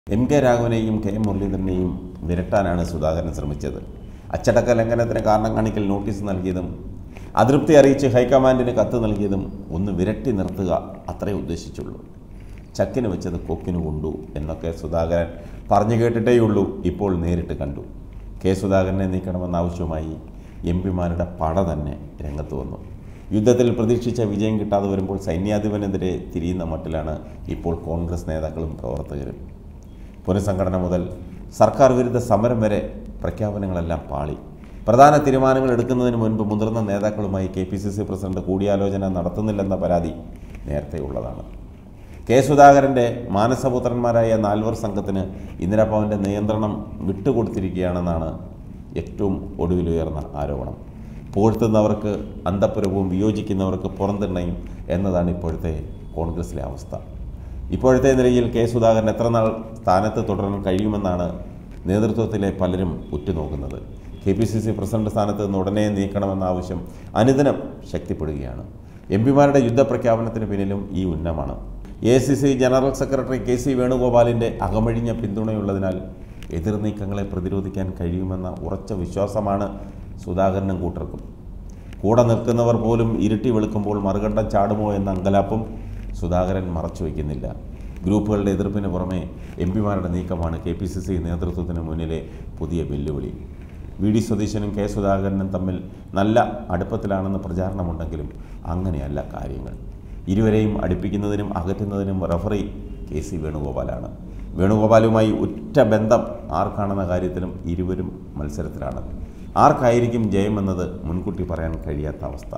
M K രാഘവനെയും K M മുരളീധരനെയും വിരട്ടാനാണ് സുധാകരൻ ശ്രമിച്ചത് അച്ചടക്ക ലംഘനത്തിന് കാരണം കാണിക്കൽ നോട്ടീസ് നൽകിയതും അതൃപ്തി അറിയിച്ച് ഹൈക്കമാൻഡിന് കത്ത് നൽകിയതും ഒന്ന് വിരട്ടി നിർത്തുക അത്രേ ഉദ്ദേശിച്ചുള്ളൂ ചക്കിന് വെച്ചത് കൊക്കിന് കൊണ്ടു എന്നൊക്കെ സുധാകരൻ പറഞ്ഞു കേട്ടിട്ടേയുള്ളൂ ഇപ്പോൾ നേരിട്ട് കണ്ടു കെ സുധാകരനെ നീക്കണമെന്ന ആവശ്യവുമായി എം പിമാരുടെ പട തന്നെ രംഗത്ത് വന്നു യുദ്ധത്തിൽ പ്രതീക്ഷിച്ച വിജയം കിട്ടാതെ വരുമ്പോൾ സൈന്യാധിപനെതിരെ തിരിയുന്ന മട്ടിലാണ് ഇപ്പോൾ കോൺഗ്രസ് നേതാക്കളും പ്രവർത്തകരും പുനഃസംഘടന മുതൽ സർക്കാർ വിരുദ്ധ സമരം വരെ പ്രഖ്യാപനങ്ങളെല്ലാം പാളി പ്രധാന തീരുമാനങ്ങൾ എടുക്കുന്നതിന് മുൻപ് മുതിർന്ന നേതാക്കളുമായി K P C C president കൂടിയാലോചന നടത്തുന്നില്ലെന്ന പരാതി നേരത്തെ ഉള്ളതാണ് കെ സുധാകരൻ്റെ മാനസപുത്രന്മാരായ നാൽവർ സംഘത്തിന് ഇന്ദിരാഭവൻ്റെ നിയന്ത്രണം വിട്ടുകൊടുത്തിരിക്കുകയാണെന്നാണ് ഏറ്റവും ഒടുവിലുയർന്ന ആരോപണം പുകഴ്ത്തുന്നവർക്ക് അന്തപ്പുരവും വിയോജിക്കുന്നവർക്ക് പുറന്തിണ്ണയും എന്നതാണ് ഇപ്പോഴത്തെ കോൺഗ്രസിലെ അവസ്ഥ ഇപ്പോഴത്തെ നിലയിൽ കെ സുധാകരൻ എത്ര നാൾ സ്ഥാനത്ത് തുടരാൻ കഴിയുമെന്നാണ് നേതൃത്വത്തിലെ പലരും ഉറ്റുനോക്കുന്നത് K P C C president സ്ഥാനത്ത് നിന്ന് ഉടനെ നീക്കണമെന്ന ആവശ്യം അനുദിനം ശക്തിപ്പെടുകയാണ് എം പിമാരുടെ യുദ്ധപ്രഖ്യാപനത്തിന് പിന്നിലും ഈ ഉന്നമാണ് A C C general secretary K C വേണുഗോപാലിൻ്റെ അകമഴിഞ്ഞ പിന്തുണയുള്ളതിനാൽ എതിർനീക്കങ്ങളെ പ്രതിരോധിക്കാൻ കഴിയുമെന്ന ഉറച്ച വിശ്വാസമാണ് സുധാകരനും കൂട്ടർക്കും കൂടെ നിൽക്കുന്നവർ പോലും ഇരുട്ടി വെളുക്കുമ്പോൾ മറുകണ്ഠം ചാടുമോ എന്ന അങ്കലാപ്പും സുധാകരൻ മറച്ചു വയ്ക്കുന്നില്ല ഗ്രൂപ്പുകളുടെ എതിർപ്പിന് പുറമെ എം പിമാരുടെ നീക്കമാണ് കെ പി സി സി നേതൃത്വത്തിന് മുന്നിലെ പുതിയ വെല്ലുവിളി വി ഡി സതീശനും കെ സുധാകരനും തമ്മിൽ നല്ല അടുപ്പത്തിലാണെന്ന് പ്രചാരണമുണ്ടെങ്കിലും അങ്ങനെയല്ല കാര്യങ്ങൾ ഇരുവരെയും അടുപ്പിക്കുന്നതിനും അകറ്റുന്നതിനും റഫറി കെ സി വേണുഗോപാലാണ് വേണുഗോപാലുമായി ഉറ്റ ബന്ധം ആർക്കാണെന്ന കാര്യത്തിലും ഇരുവരും മത്സരത്തിലാണ് ആർക്കായിരിക്കും ജയമെന്നത് മുൻകൂട്ടി പറയാൻ കഴിയാത്ത അവസ്ഥ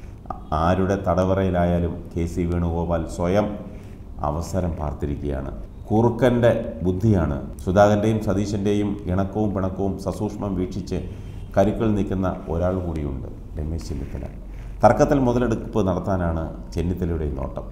ആരുടെ തടവറയിലായാലും കെ സി വേണുഗോപാൽ സ്വയം അവസരം പാർത്തിരിക്കുകയാണ് കുറുക്കൻ്റെ ബുദ്ധിയാണ് സുധാകരൻ്റെയും സതീശൻ്റെയും ഇണക്കവും പിണക്കവും സസൂക്ഷ്മം വീക്ഷിച്ച് കരുക്കൾ നിൽക്കുന്ന ഒരാൾ കൂടിയുണ്ട് രമേശ് ചെന്നിത്തല തർക്കത്തിൽ മുതലെടുപ്പ് നടത്താനാണ് ചെന്നിത്തലയുടെ നോട്ടം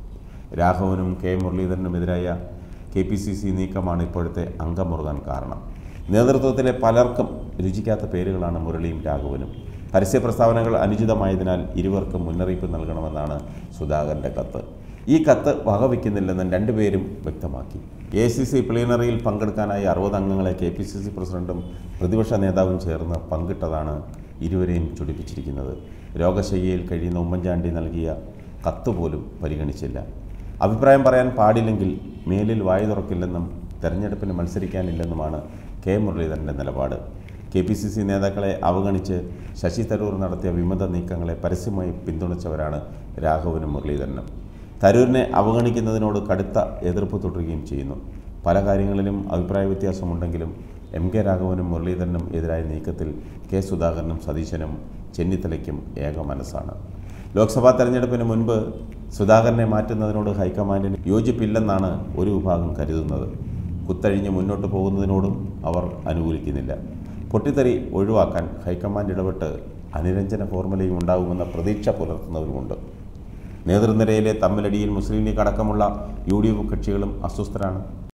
രാഘവനും കെ മുരളീധരനുമെതിരായ കെ പി സി സി നീക്കമാണ് ഇപ്പോഴത്തെ അംഗമുറുകാൻ കാരണം നേതൃത്വത്തിലെ പലർക്കും രുചിക്കാത്ത പേരുകളാണ് മുരളിയും രാഘവനും പരസ്യ പ്രസ്താവനകൾ അനുചിതമായതിനാൽ ഇരുവർക്കും മുന്നറിയിപ്പ് നൽകണമെന്നാണ് സുധാകരൻ്റെ കത്ത് ഈ കത്ത് വകവയ്ക്കുന്നില്ലെന്ന് രണ്ടുപേരും വ്യക്തമാക്കി എ സി സി പ്ലീനറിയിൽ പങ്കെടുക്കാനായി അറുപത് അംഗങ്ങളെ കെ പി സി സി പ്രസിഡന്റും പ്രതിപക്ഷ നേതാവും ചേർന്ന് പങ്കിട്ടതാണ് ഇരുവരെയും ചൊടിപ്പിച്ചിരിക്കുന്നത് രോഗശയ്യയിൽ കഴിയുന്ന ഉമ്മൻചാണ്ടി നൽകിയ കത്ത് പോലും പരിഗണിച്ചില്ല അഭിപ്രായം പറയാൻ പാടില്ലെങ്കിൽ മേലിൽ വായു തുറക്കില്ലെന്നും തെരഞ്ഞെടുപ്പിന് മത്സരിക്കാനില്ലെന്നുമാണ് കെ മുരളീധരൻ്റെ നിലപാട് കെ പി സി സി നേതാക്കളെ അവഗണിച്ച് ശശി തരൂർ നടത്തിയ വിമത നീക്കങ്ങളെ പരസ്യമായി പിന്തുണച്ചവരാണ് രാഘവനും മുരളീധരനും തരൂരിനെ അവഗണിക്കുന്നതിനോട് കടുത്ത എതിർപ്പ് തുടരുകയും ചെയ്യുന്നു പല കാര്യങ്ങളിലും അഭിപ്രായ വ്യത്യാസമുണ്ടെങ്കിലും എം കെ രാഘവനും മുരളീധരനും എതിരായ നീക്കത്തിൽ കെ സുധാകരനും സതീശനും ചെന്നിത്തലയ്ക്കും ഏക മനസ്സാണ് ലോക്സഭാ തെരഞ്ഞെടുപ്പിന് മുൻപ് സുധാകരനെ മാറ്റുന്നതിനോട് ഹൈക്കമാൻഡിന് യോജിപ്പില്ലെന്നാണ് ഒരു വിഭാഗം കരുതുന്നത് കുത്തഴിഞ്ഞ് മുന്നോട്ട് പോകുന്നതിനോടും അവർ അനുകൂലിക്കുന്നില്ല പൊട്ടിത്തെറി ഒഴിവാക്കാൻ ഹൈക്കമാൻഡ് ഇടപെട്ട് അനുരഞ്ജന ഫോർമുലയും ഉണ്ടാകുമെന്ന പ്രതീക്ഷ പുലർത്തുന്നവരുമുണ്ട് നേതൃനിരയിലെ തമ്മിലടിയിൽ മുസ്ലിം ലീഗ് അടക്കമുള്ള യു ഡി എഫ് കക്ഷികളും അസ്വസ്ഥരാണ്